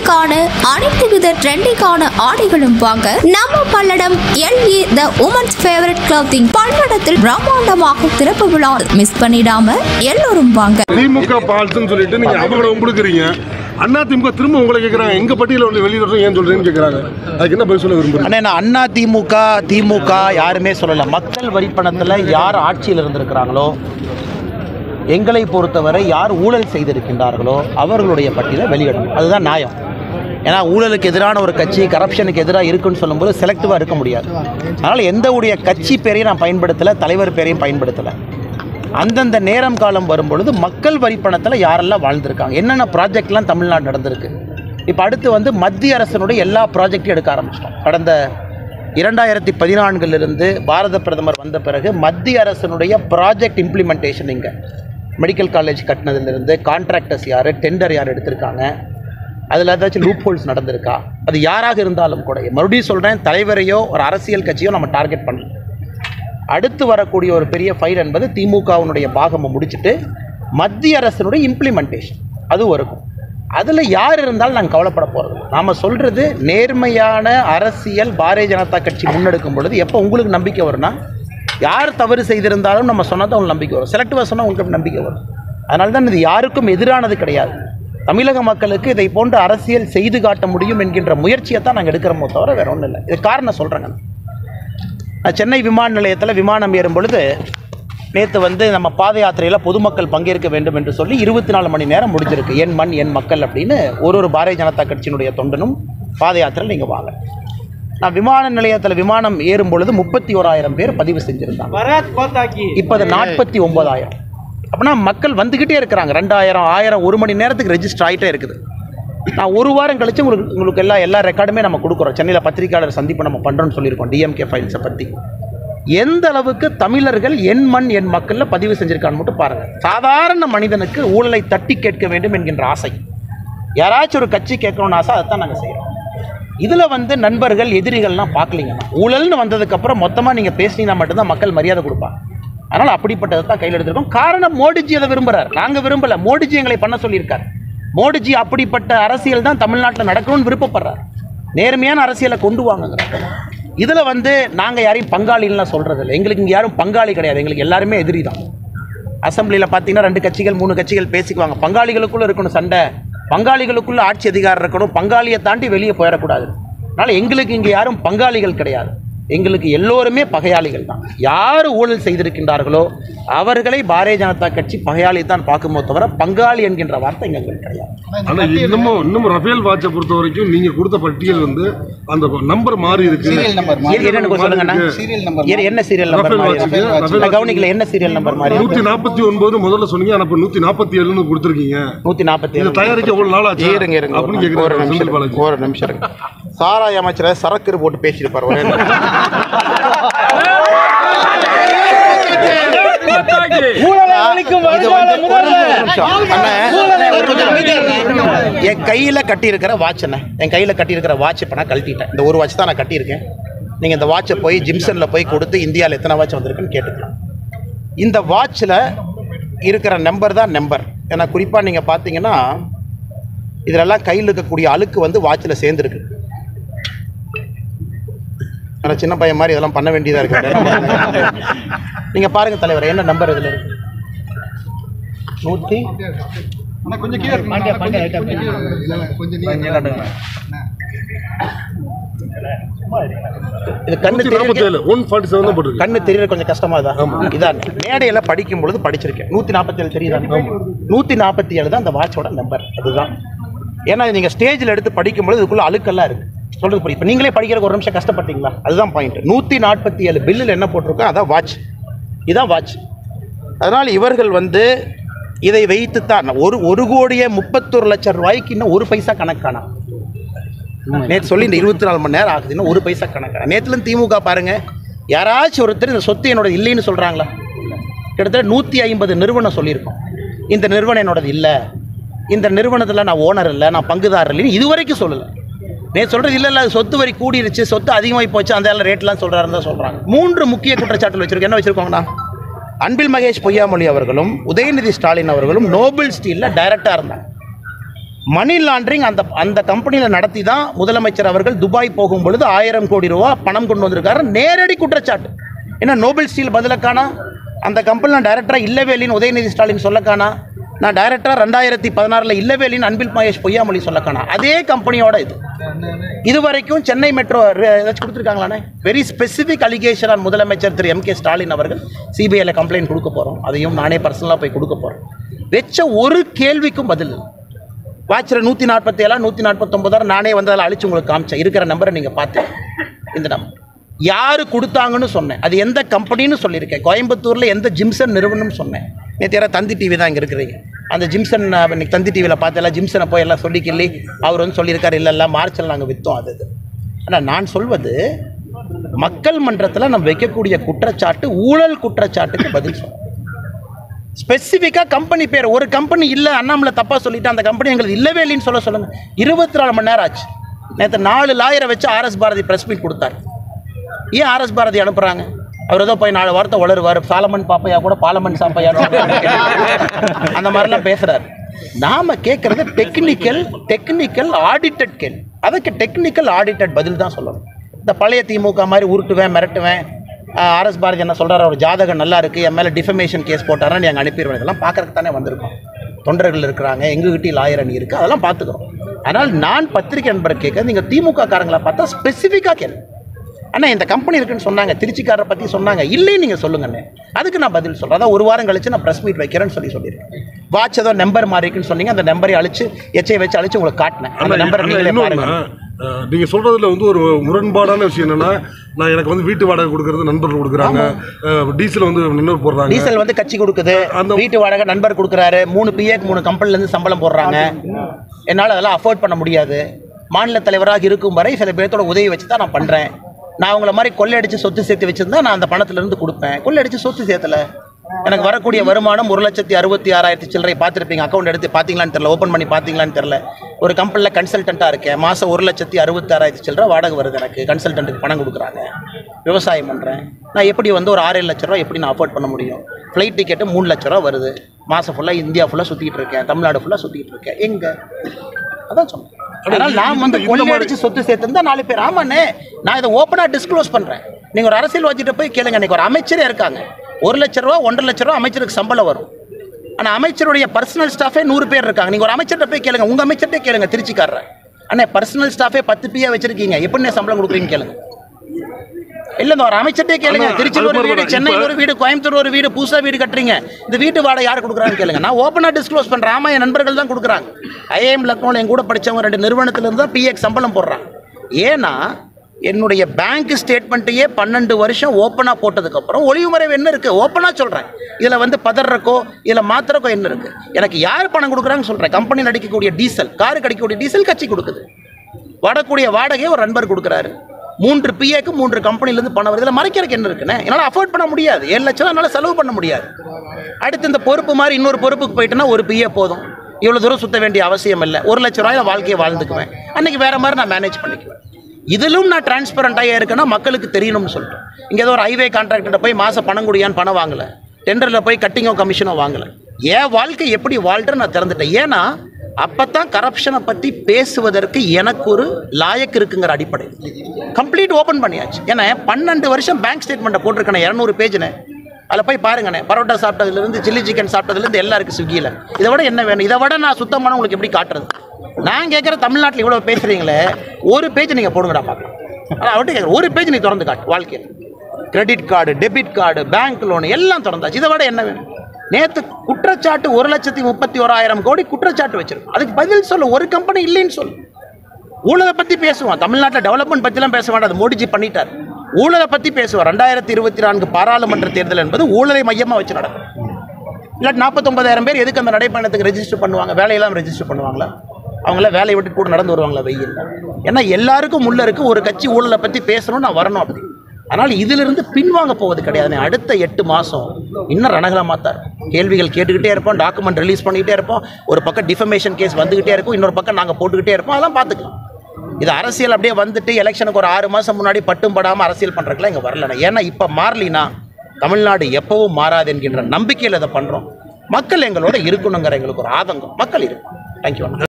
திருமணங்களுக்கான அனைத்து வித ட்ரெண்டிங்கான ஆடைகளும் வாங்க நம்ம Palladam LE the women's favourite clothing பல்லடத்தில் பிரம்மாண்டமாக திறப்பு விழா மிஸ் பண்ணிடாம எல்லோரும் வாங்க திமுக பால்ஸ்னு சொல்லிட்டு நீங்க அவங்கள கொடுக்குறீங்க அண்ணா திமுக திரும்ப உங்களை கேக்குறாங்க எங்க பட்டியல வந்து வெளியிடுறோம் ஏன் சொல்றீங்கன்னு கேக்குறாங்க அதுக்கு என்ன பதில் சொல்ல விரும்புறீங்க அண்ணே நான் அண்ணா திமுக திமுக யாருமே சொல்லலை மக்கள் வரிப்பணத்தில் யார் ஆட்சியில் இருந்திருக்கிறாங்களோ எங்களை பொறுத்தவரை யார் ஊழல் செய்திருக்கின்றார்களோ அவர்களுடைய பட்டியலை வெளியிடணும் அதுதான் நியாயம் ஏன்னா ஊழலுக்கு எதிரான ஒரு கட்சி கரப்ஷனுக்கு எதிராக இருக்குன்னு சொல்லும்போது செலக்டிவாக இருக்க முடியாது அதனால் எந்த உடைய கட்சி பேரையும் நான் பயன்படுத்தலை தலைவர் பேரையும் பயன்படுத்தலை அந்தந்த நேரம் காலம் வரும்பொழுது மக்கள் வரிப்பணத்தில் யாரெல்லாம் வாழ்ந்திருக்காங்க என்னென்ன ப்ராஜெக்ட்லாம் தமிழ்நாடு நடந்திருக்கு இப்போ அடுத்து வந்து மத்திய அரசினுடைய எல்லா ப்ராஜெக்டையும் எடுக்க ஆரம்பிச்சிட்டோம் கடந்த இரண்டாயிரத்தி பதினான்கிலிருந்து பாரத பிரதமர் வந்த பிறகு மத்திய அரசினுடைய ப்ராஜெக்ட் இம்ப்ளிமெண்டேஷன் இங்கே மெடிக்கல் காலேஜ் கட்டினதுலேருந்து கான்ட்ராக்டர்ஸ் யார் டெண்டர் யார் எடுத்திருக்காங்க அதில் ஏதாச்சும் லூப் ஹோல்ஸ் நடந்திருக்கா அது யாராக இருந்தாலும் கூட மறுபடியும் சொல்கிறேன் தலைவரையோ ஒரு அரசியல் கட்சியோ நம்ம டார்கெட் பண்ணல அடுத்து வரக்கூடிய ஒரு பெரிய ஃபைல் என்பது திமுகவினுடைய பாகமை முடிச்சுட்டு மத்திய அரசினுடைய இம்ப்ளிமெண்டேஷன் அதுவும் இருக்கும் அதில் யார் இருந்தாலும் நாங்கள் கவலைப்பட போகிறது நாம் சொல்கிறது நேர்மையான அரசியல் பாரதிய ஜனதா கட்சி முன்னெடுக்கும் பொழுது எப்போ உங்களுக்கு நம்பிக்கை வரும்னா யார் தவறு செய்திருந்தாலும் நம்ம சொன்னது உங்களுக்கு நம்பிக்கை வரும் செலக்டிவாக சொன்னால் உங்களுக்கு நம்பிக்கை வரும் அதனால தான் இது யாருக்கும் எதிரானது கிடையாது தமிழக மக்களுக்கு இதை போன்ற அரசியல் செய்து காட்ட முடியும் என்கின்ற முயற்சியை தான் நாங்கள் எடுக்கிறோமோ தவிர வேற ஒன்றும் இல்லை இது காரணம் சொல்கிறேங்க நான் சென்னை விமான நிலையத்தில் விமானம் ஏறும் பொழுது நேற்று வந்து நம்ம பாத யாத்திரையில் பொதுமக்கள் பங்கேற்க வேண்டும் என்று சொல்லி இருபத்தி நாலு மணி நேரம் முடிஞ்சிருக்கு என் மண் என் மக்கள் அப்படின்னு ஒரு ஒரு பாரதிய ஜனதா கட்சியினுடைய தொண்டனும் பாத யாத்திரையில் நீங்கள் வாங்க நான் விமான நிலையத்தில் விமானம் ஏறும் பொழுது முப்பத்தி ஓராயிரம் பேர் பதிவு செஞ்சுருந்தாங்க இப்போ அது நாற்பத்தி ஒன்பதாயிரம் அப்படின்னா மக்கள் வந்துக்கிட்டே இருக்கிறாங்க ரெண்டாயிரம் ஆயிரம் ஒரு மணி நேரத்துக்கு ரெஜிஸ்டர் ஆகிட்டே இருக்குது நான் ஒரு வாரம் கழிச்சு உங்களுக்கு உங்களுக்கு எல்லா எல்லா ரெக்கார்டுமே நம்ம கொடுக்குறோம் சென்னையில் பத்திரிகையாளர் சந்திப்பு நம்ம பண்ணுறோம்னு சொல்லியிருக்கோம் டிஎம்கே ஃபைல்ஸை பற்றி எந்த அளவுக்கு தமிழர்கள் என் மண் என் மக்களில் பதிவு செஞ்சிருக்கான்னு மட்டும் பாருங்கள் சாதாரண மனிதனுக்கு ஊழலை தட்டி கேட்க வேண்டும் என்கின்ற ஆசை யாராச்சும் ஒரு கட்சி கேட்கணும்னு ஆசை அதைத்தான் நாங்கள் செய்கிறோம் இதில் வந்து நண்பர்கள் எதிரிகள்லாம் பார்க்கலீங்கண்ணா ஊழல்னு வந்ததுக்கப்புறம் மொத்தமாக நீங்கள் பேசினீங்கன்னா மட்டும்தான் மக்கள் மரியாதை கொடுப்பாங்க அதனால் அப்படிப்பட்டதை தான் கையில் எடுத்திருக்கோம் காரணம் மோடிஜி அதை விரும்புகிறார் நாங்கள் விரும்பலை மோடிஜி எங்களை பண்ண சொல்லியிருக்கார் மோடிஜி அப்படிப்பட்ட அரசியல் தான் தமிழ்நாட்டில் நடக்கணும்னு விருப்பப்படுறார் நேர்மையான அரசியலை கொண்டு வாங்குங்கிறார் இதில் வந்து நாங்கள் யாரையும் பங்காளின்லாம் சொல்கிறது இல்லை எங்களுக்கு இங்கே யாரும் பங்காளி கிடையாது எங்களுக்கு எல்லாருமே எதிரி தான் அசம்பிளியில் பார்த்தீங்கன்னா ரெண்டு கட்சிகள் மூணு கட்சிகள் பேசிக்குவாங்க பங்காளிகளுக்குள்ளே இருக்கணும் சண்டை பங்காளிகளுக்குள்ள ஆட்சி அதிகாரம் இருக்கணும் பங்காளியை தாண்டி வெளியே போயிடக்கூடாது அதனால் எங்களுக்கு இங்கே யாரும் பங்காளிகள் கிடையாது எங்களுக்கு எல்லோருமே பகையாளிகள் தான் யார் ஊழல் செய்திருக்கின்றார்களோ அவர்களை பாரதிய ஜனதா கட்சி பகையாளி தான் பார்க்குமோ தவிர பங்காளி என்கின்ற வார்த்தை எங்களுக்கு கிடையாது ஆனா இன்னமும் இன்னும் ரஃபேல் வாட்சை பொறுத்த வரைக்கும் நீங்க கொடுத்த பட்டியல் வந்து அந்த நம்பர் மாறி இருக்கு சீரியல் நம்பர் இது என்னன்னு கொஞ்சம் சொல்லுங்கண்ணா சீரியல் நம்பர் இது என்ன சீரியல் நம்பர் ரஃபேல் மாதிரி வாட்சுக்கு, இருக்கு? ரஃபேல் நான் கவனிக்கல என்ன சீரியல் நம்பர் மாதிரி நூத்தி நாற்பத்தி ஒன்பது முதல்ல சொன்னீங்க ஆனா இப்ப நூத்தி நாற்பத்தி ஏழுன்னு கொடுத்துருக்கீங்க நூற்றி நாற்பத்தி இதை தயாரிக்க எவ்வளவு நாள் ஆச்சு இருங்க இருங்க ஒரு அப்படின்னு நிமிஷம், ஒரு கேக்குறாங்க நிமிஷம் செந்தில் இருங்க. பாலாஜி ஒரு நிமிஷம் இருங்க சாராய அமைச்சரை சரக்கு போட்டு பேசியிருப்பார் ஒரே நிமிஷம். இது வந்து ஒரு நிமிஷம். அண்ணே, ஒரு நிமிஷம். என் கையில கட்டி இருக்கிற வாட்ச் என்ன என் கையில கட்டி இருக்கிற வாட்ச் இப்ப நான் கழட்டிட்டேன் இந்த ஒரு வாட்ச் தான் நான் கட்டியிருக்கேன் நீங்க இந்த வாட்சை போய் ஜிம்சன்ல போய் கொடுத்து இந்தியாவில் எத்தனை வாட்ச் வந்திருக்குன்னு கேட்டுக்கலாம் இந்த வாட்சில் இருக்கிற நம்பர் தான் நம்பர் ஏன்னா குறிப்பாக நீங்கள் பார்த்தீங்கன்னா இதிலெல்லாம் கையில் இருக்கக்கூடிய அழுக்கு வந்து வாட்சில் சேர்ந்துருக்கு ஆனால் சின்ன பையன் மாதிரி இதெல்லாம் பண்ண வேண்டியதாக இருக்கு நீங்கள் பாருங்க தலைவர் என்ன நம்பர் இதில் இருக்கு நூற்றி கொஞ்சம் கீழே கொஞ்சம் இது கண்ணு நூத்தி நாற்பத்தி தெரியல ஏழு ஒன் ஃபார்ட்டி செவன் தான் போட்டுருக்கு கண்ணு தெரியல கொஞ்சம் கஷ்டமா தான் இதான் மேடையில படிக்கும் பொழுது படிச்சிருக்கேன் நூத்தி நாற்பத்தி ஏழு தெரியுதா நூத்தி நாற்பத்தி ஏழு தான் அந்த வாட்சோட நம்பர் அதுதான் ஏன்னா நீங்க ஸ்டேஜில் எடுத்து படிக்கும் பொழுது இதுக்குள்ள அழுக்கெல்லாம் இருக்கு சொல்றது புரியும் இப்போ நீங்களே படிக்கிறதுக்கு ஒரு நிமிஷம் கஷ்டப்பட்டீங்களா அதுதான் பாயிண்ட் நூத்தி நாற்பத்தி ஏழு பில்லில் என்ன போட்டிருக்கோ அதான் வாட்ச் இதான் வாட்ச் அதனால் இவர்கள் வந்து இதை வைத்துத்தான் ஒரு ஒரு கோடியே முப்பத்தொரு லட்சம் ரூபாய்க்கு இன்னும் ஒரு பைசா கணக்கானா நேற்று சொல்லி இந்த இருபத்தி நாலு மணி நேரம் ஆகுதுன்னா ஒரு பைசா கணக்கான நேற்றுலேருந்து திமுக பாருங்க யாராச்சும் ஒருத்தர் இந்த சொத்து என்னோட இல்லைன்னு சொல்கிறாங்களா கிட்டத்தட்ட நூற்றி ஐம்பது நிறுவனம் சொல்லியிருக்கோம் இந்த நிறுவனம் என்னோடது இல்லை இந்த நிறுவனத்தில் நான் ஓனர் இல்லை நான் பங்குதாரர் இல்லைன்னு இதுவரைக்கும் சொல்லலை நேற்று சொல்கிறது இல்லை இல்லை அது சொத்து வரி கூடிருச்சு சொத்து அதிகமாகி போச்சு அந்த எல்லாம் ரேட்லாம் சொல்கிறாருன்னு தான் சொல்கிறாங்க மூன்று முக்கிய குற்றச்சாட்டுகள் வச்சிருக்கோம் என்ன வச்சுருக்கோங்கண்ணா அன்பில் மகேஷ் பொய்யாமொழி அவர்களும் உதயநிதி ஸ்டாலின் அவர்களும் நோபல் ஸ்டீலில் டைரக்டாக இருந்தாங்க மணி லாண்டரிங் அந்த அந்த கம்பெனியில் நடத்தி தான் முதலமைச்சர் அவர்கள் துபாய் போகும் பொழுது ஆயிரம் கோடி ரூபா பணம் கொண்டு வந்திருக்காரு நேரடி குற்றச்சாட்டு ஏன்னா நோபல் ஸ்டீல் பதிலக்கானா அந்த கம்பெனியில் டைரக்டராக இல்லவே இல்லைன்னு உதயநிதி ஸ்டாலின் சொல்லக்கானா நான் டைரக்டராக ரெண்டாயிரத்தி பதினாறில் இல்லவே இல்லைன்னு அன்பில் மகேஷ் பொய்யாமொழி சொல்லக்கானா அதே கம்பெனியோட இது இது வரைக்கும் சென்னை மெட்ரோ ஏதாச்சும் கொடுத்துருக்காங்களாண்ணே வெரி ஸ்பெசிஃபிக் அலிகேஷன் ஆன் முதலமைச்சர் திரு எம் கே ஸ்டாலின் அவர்கள் சிபிஐயில் கம்ப்ளைண்ட் கொடுக்க போகிறோம் அதையும் நானே பர்சனலாக போய் கொடுக்க போகிறேன் வெச்ச ஒரு கேள்விக்கும் பதில் இல்லை வாட்சில் நூற்றி நாற்பத்தி ஏழா நூற்றி நாற்பத்தொம்பதாயிரம் நானே வந்து அதில் அழிச்சு உங்களுக்கு காமிச்சேன் இருக்கிற நம்பரை நீங்கள் பார்த்தேன் இந்த நம்பர் யார் கொடுத்தாங்கன்னு சொன்னேன் அது எந்த கம்பெனின்னு சொல்லியிருக்கேன் கோயம்புத்தூரில் எந்த ஜிம்சன் நிறுவனம்னு சொன்னேன் நேற்று யாராவது தந்தி டிவி தான் இங்கே இருக்கிறீங்க அந்த ஜிம்சன் நான் இன்னைக்கு தந்தி டிவியில் பார்த்தெல்லாம் ஜிம்சனை போய் எல்லாம் சொல்லி கிள்ளி அவர் வந்து சொல்லியிருக்காரு இல்லை இல்லை மார்ச்சில் நாங்கள் விற்றோம் அது இது ஆனால் நான் சொல்வது மக்கள் மன்றத்தில் நம்ம வைக்கக்கூடிய குற்றச்சாட்டு ஊழல் குற்றச்சாட்டுக்கு பதில் சொல்லுவோம் ஸ்பெசிஃபிக்காக கம்பெனி பேர் ஒரு கம்பெனி இல்லை அண்ணாமலை தப்பாக சொல்லிட்டு அந்த கம்பெனி எங்களுக்கு இல்லவே இல்லைன்னு சொல்ல சொல்லுங்க இருபத்தி நாலு மணி நேரம் ஆச்சு நேற்று நாலு லாயரை வச்சு ஆர்எஸ் பாரதி ப்ரெஸ் மீட் கொடுத்தாரு ஏன் ஆர்எஸ் பாரதி அனுப்புகிறாங்க அவர் ஏதோ போய் நாலு வார்த்தை வளருவார் சாலமன் பாப்பையா கூட பாலமன் சாப்பையா அந்த மாதிரிலாம் பேசுகிறாரு நாம கேட்குறது டெக்னிக்கல் டெக்னிக்கல் ஆடிட்டட் கேள்வி அதுக்கு டெக்னிக்கல் ஆடிட்டட் பதில் தான் சொல்லணும் இந்த பழைய திமுக மாதிரி உருட்டுவேன் மிரட்டுவேன் ஆர்எஸ் பாரதி என்ன சொல்கிறார் அவர் ஜாதகம் நல்லா இருக்குது என் மேலே டிஃபமேஷன் கேஸ் போட்டாரா நீ அங்கே அனுப்பிடுவேன் இதெல்லாம் பார்க்கறதுக்கு தானே வந்திருக்கோம் தொண்டர்கள் இருக்கிறாங்க எங்ககிட்டயும் லாயர் அணி இருக்குது அதெல்லாம் பார்த்துக்கிறோம் ஆனால் நான் பத்திரிகை நண்பரை கேட்க நீங்கள் திமுக காரங்களை பார்த்தா ஸ்பெசிஃபிக்காக கேள்வி அண்ணா இந்த கம்பெனி இருக்குன்னு சொன்னாங்க திருச்சிக்காரரை பற்றி சொன்னாங்க இல்லைன்னு நீங்கள் சொல்லுங்கண்ணே அதுக்கு நான் பதில் சொல்கிறேன் அதான் ஒரு வாரம் கழிச்சு நான் ப்ரெஸ் மீட் வைக்கிறேன்னு சொல்லி சொல்லியிருக்கேன் வாட்ச் ஏதோ நம்பர் மாறி இருக்குன்னு சொன்னீங்க அந்த நம்பரை அழிச்சு எச்சை வச்சு அழிச்சு உங்களுக்கு காட்டினேன் அந்த நம்பரை நீங்களே பாருங்க அஹ், நீங்க சொல்றதுல வந்து ஒரு முரண்பாடான விஷயம் என்னன்னா நான் எனக்கு வந்து வீட்டு வாடகை கொடுக்கறது நண்பர்கள் கொடுக்குறாங்க அஹ், டீசல் வந்து நின்று போடுறாங்க டீசல் வந்து கட்சி கொடுக்குது அந்த- வீட்டு வாடகை நண்பர் கொடுக்குறாரு மூணு பிஏக்கு மூணு கம்பெனில இருந்து சம்பளம் போடுறாங்க என்னால் அதெல்லாம் அஃபோர்ட் பண்ண முடியாது மாநில தலைவராக இருக்கும் வரை சில பேர்த்தோட உதவி வச்சு தான் நான் பண்ணுறேன் நான் உங்களை மாதிரி கொள்ளையடிச்சு சொத்து சேர்த்து வச்சிருந்தா நான் அந்த பணத்துல இருந்து கொடுப்பேன் கொள்ளையடிச்சு சொத்து சேர்த்தல எனக்கு வரக்கூடிய வருமானம் ஒரு லட்சத்தி அறுபத்தி ஆறாயிரத்தி சில்லறை பார்த்துருப்பீங்க அக்கௌண்ட் எடுத்து பார்த்தீங்களான்னு தெரியல ஓப்பன் பண்ணி பார்த்தீங்களான்னு தெரியல ஒரு கம்பெனியில் கன்சல்டண்ட்டாக இருக்கேன் மாதம் ஒரு லட்சத்தி அறுபத்தி ஆறாயிரத்தி சில்லறை வாடகை வருது எனக்கு கன்சல்டண்ட்டுக்கு பணம் கொடுக்குறாங்க விவசாயம் பண்ணுறேன் நான் எப்படி வந்து ஒரு ஆறு ஏழு லட்ச ரூபா எப்படி நான் அஃபோர்ட் பண்ண முடியும் ஃப்ளைட் டிக்கெட்டு மூணு லட்ச ரூபா வருது மாதம் ஃபுல்லாக இந்தியா ஃபுல்லாக சுற்றிட்டு இருக்கேன் தமிழ்நாடு ஃபுல்லாக சுற்றிட்டு இருக்கேன் எங்கே அதான் சொன்னேன் அதனால் நான் வந்து இந்த- இந்த கொள்ளையடிச்சு சொத்து சேர்த்துருந்தா நாலு பேர் ஆமாண்ணே நான் இதை ஓப்பனாக டிஸ்க்ளோஸ் பண்ணுறேன் நீங்கள் ஒரு அரசியல்வாதிகிட்ட போய் கேளுங்க இன்னைக்கு ஒரு அமைச்சரே இருக்காங்க ஒரு லட்ச ரூபா ஒன்றரை லட்ச ரூபா அமைச்சருக்கு சம்பளம் வரும் ஆனால் அமைச்சருடைய பர்சனல் ஸ்டாஃபே நூறு பேர் இருக்காங்க நீங்கள் ஒரு அமைச்சர்கிட்ட போய் கேளுங்க உங்கள் அமைச்சர்கிட்ட கேளுங்க திருச்சிக்காரர் அண்ணே பர்சனல் ஸ்டாஃபே பத்து பிஏ வச்சிருக்கீங்க எப்படி சம்பளம் கொடுக்குறீங்கன்னு கேளுங்க இல்ல இந்த ஒரு அமைச்சர்ட்டே கேளுங்க அண்ணா, திருச்சியில் ஒரு அது வீடு மாதிரி சென்னையில் இப்ப- ஒரு வீடு கோயம்புத்தூர் ஒரு வீடு புதுசா வீடு கட்டுறீங்க இந்த வீட்டு வாடகை யார் கொடுக்குறான்னு கேளுங்க நான் ஓப்பனா டிஸ்க்ளோஸ் பண்றேன் ஆமா என் நண்பர்கள் தான் கொடுக்குறாங்க ஐஏஎம் லக்னோவில் என் கூட படிச்சவங்க ரெண்டு நிறுவனத்துல இருந்து தான் பிஎக் சம்பளம் போடுறாங்க ஏன்னா என்னுடைய பேங்க் ஸ்டேட்மெண்ட்டையே பன்னெண்டு வருஷம் ஓப்பனாக போட்டதுக்கப்புறம் ஒளிவுமறைவு என்ன இருக்குது ஓப்பனாக சொல்கிறேன் இதில் வந்து பதறக்கோ இதில் மாத்திரக்கோ என்ன இருக்குது எனக்கு யார் பணம் கொடுக்குறாங்கன்னு சொல்கிறேன் கம்பெனியில் அடிக்கக்கூடிய டீசல் காருக்கு அடிக்கக்கூடிய டீசல் கட்சி கொடுக்குது வரக்கூடிய வாடகையை ஒரு நண்பர் கொடுக்குறாரு மூன்று பிஏக்கு மூன்று கம்பெனிலேருந்து பணம் வருது இதில் மறைக்கிறதுக்கு என்ன இருக்குண்ணே என்னால் அஃபோர்ட் பண்ண முடியாது ஏழு லட்சம் என்னால் செலவு பண்ண முடியாது அடுத்து இந்த பொறுப்பு மாதிரி இன்னொரு பொறுப்புக்கு போயிட்டேன்னா ஒரு பிஏ போதும் இவ்வளோ தூரம் சுத்த வேண்டிய அவசியம் இல்லை ஒரு லட்ச ரூபாயில வாழ்க்கையை வாழ்ந்துக்குவேன் அன்னைக்கு வேற மாதிரி நான் மேனேஜ் பண்ணிக்குவேன் இதிலும் நான் டிரான்ஸ்பரண்டாக இருக்கேன்னா மக்களுக்கு தெரியணும்னு சொல்லிட்டேன் இங்கே ஏதோ ஒரு ஹைவே கான்ட்ராக்டர்கிட்ட போய் மாதம் பணம் குடியான்னு பணம் வாங்கலை டெண்டரில் போய் கட்டிங்கோ கமிஷனோ வாங்கலை என் வாழ்க்கை எப்படி வாழ்றேன்னு நான் திறந்துட்டேன் ஏன்னா அப்பதான் கரப்ஷனை பற்றி பேசுவதற்கு எனக்கு ஒரு லாயக்கு இருக்குங்கிற அடிப்படை கம்ப்ளீட் ஓப்பன் பண்ணியாச்சு ஏன்னா பன்னெண்டு வருஷம் பேங்க் ஸ்டேட்மெண்ட்டை போட்டிருக்கேன் இரநூறு பேஜ்னு அதில் போய் பாருங்கண்ணே பரோட்டா சாப்பிட்டதுலேருந்து சில்லி சிக்கன் சாப்பிட்டதுலேருந்து எல்லாம் இருக்குது ஸ்விக்கியில் இதை விட என்ன வேணும் இதை விட நான் சுத்தமான உங்களுக்கு எப்படி காட்டுறது நான் கேட்குற தமிழ்நாட்டில் இவ்வளோ பேசுகிறீங்களே ஒரு பேஜ் நீங்கள் போடுங்கடா பார்க்கலாம் ஆனால் அவர்கிட்ட கேட்குறேன் ஒரு பேஜ் நீ திறந்து காட்டு வாழ்க்கையில் credit card debit card bank loan எல்லாம் திறந்தாச்சு இதை விட என்ன வேணும் நேற்று குற்றச்சாட்டு ஒரு லட்சத்தி முப்பத்தி ஓராயிரம் கோடி குற்றச்சாட்டு வச்சிருக்கோம் அதுக்கு பதில் சொல்லு ஒரு கம்பெனி இல்லைன்னு சொல்லு ஊழலை பற்றி பேசுவான் தமிழ்நாட்டில் டெவலப்மெண்ட் பற்றிலாம் பேச வேண்டாம் அது மோடிஜி பண்ணிட்டார் ஊழலை பற்றி பேசுவார் ரெண்டாயிரத்தி இருபத்தி நான்கு பாராளுமன்ற தேர்தல் என்பது ஊழலை மையமாக வச்சு நடக்கும் இல்லாட்டி நாற்பத்தொன்பதாயிரம் பேர் எதுக்கு அந்த நடைப்பயணத்துக்கு ரெஜிஸ்டர் பண்ணுவாங்க வேலையெல்லாம் ரெஜிஸ்டர் பண்ணுவாங்களா அவங்களாம் வேலையை விட்டு கூட நடந்து வருவாங்களா வெயில் ஏன்னா எல்லாருக்கும் உள்ள இருக்கு ஒரு கட்சி ஊழலை பற்றி பேசணும் நான் வரணும் அப்படி அதனால் இதிலிருந்து பின்வாங்க போவது கிடையாது அடுத்த எட்டு மாதம் இன்னும் ரணகலமாக தான் இருக்கும். கேள்விகள் கேட்டுக்கிட்டே இருப்போம் டாக்குமெண்ட் ரிலீஸ் பண்ணிக்கிட்டே இருப்போம் ஒரு பக்கம் டிஃபமேஷன் கேஸ் வந்துக்கிட்டே இருக்கும் இன்னொரு பக்கம் நாங்கள் போட்டுக்கிட்டே இருப்போம் அதெல்லாம் பார்த்துக்கலாம் இது அரசியல் அப்படியே வந்துட்டு எலெக்ஷனுக்கு ஒரு ஆறு மாதம் முன்னாடி பட்டும் படாமல் அரசியல் பண்ணுறதுக்குலாம் இங்கே வரலண்ணா ஏன்னா இப்போ மாறலினா தமிழ்நாடு எப்பவும் மாறாது என்கின்ற நம்பிக்கையில் இதை பண்ணுறோம் மக்கள் எங்களோட இருக்கணுங்கிற எங்களுக்கு ஒரு ஆதங்கம் மக்கள் இருக்கும் தேங்க்யூ